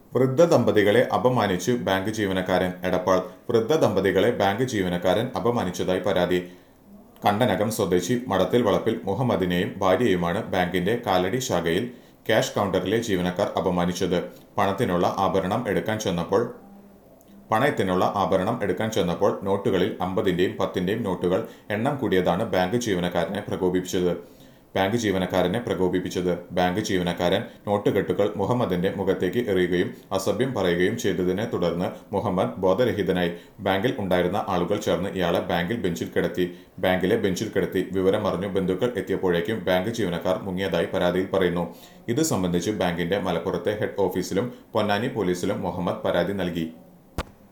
വൃദ്ധ ദമ്പതികളെ അപമാനിച്ചു ബാങ്ക് ജീവനക്കാരൻ എടപ്പാൾ വൃദ്ധ ദമ്പതികളെ ബാങ്ക് ജീവനക്കാരൻ അപമാനിച്ചതായി പരാതി കണ്ടനകം സ്വദേശി മടത്തിൽ വളപ്പിൽ മുഹമ്മദിനെയും ഭാര്യയുമാണ് ബാങ്കിന്റെ കാലടി ശാഖയിൽ ക്യാഷ് കൗണ്ടറിലെ ജീവനക്കാർ അപമാനിച്ചത് പണത്തിനുള്ള ആഭരണം എടുക്കാൻ ചെന്നപ്പോൾ പണയത്തിനുള്ള ആഭരണം എടുക്കാൻ ചെന്നപ്പോൾ നോട്ടുകളിൽ അമ്പതിന്റെയും പത്തിന്റെയും നോട്ടുകൾ എണ്ണം കൂടിയതാണ് ബാങ്ക് ജീവനക്കാരനെ പ്രകോപിപ്പിച്ചത് ബാങ്ക് ജീവനക്കാരനെ പ്രകോപിപ്പിച്ചത് ബാങ്ക് ജീവനക്കാരൻ നോട്ടുകെട്ടുകൾ മുഹമ്മദിന്റെ മുഖത്തേക്ക് എറിയുകയും അസഭ്യം പറയുകയും ചെയ്തതിനെ തുടർന്ന് മുഹമ്മദ് ബോധരഹിതനായി ബാങ്കിൽ ഉണ്ടായിരുന്ന ആളുകൾ ചേർന്ന് ഇയാളെ ബാങ്കിൽ ബെഞ്ചിൽ കിടത്തി ബാങ്കിലെ ബെഞ്ചിൽ കിടത്തി വിവരം അറിഞ്ഞു ബന്ധുക്കൾ എത്തിയപ്പോഴേക്കും ബാങ്ക് ജീവനക്കാർ മുങ്ങിയതായി പരാതിയിൽ പറയുന്നു ഇത് സംബന്ധിച്ച് ബാങ്കിന്റെ മലപ്പുറത്തെ ഹെഡ് ഓഫീസിലും പൊന്നാനി പോലീസിലും മുഹമ്മദ് പരാതി നൽകി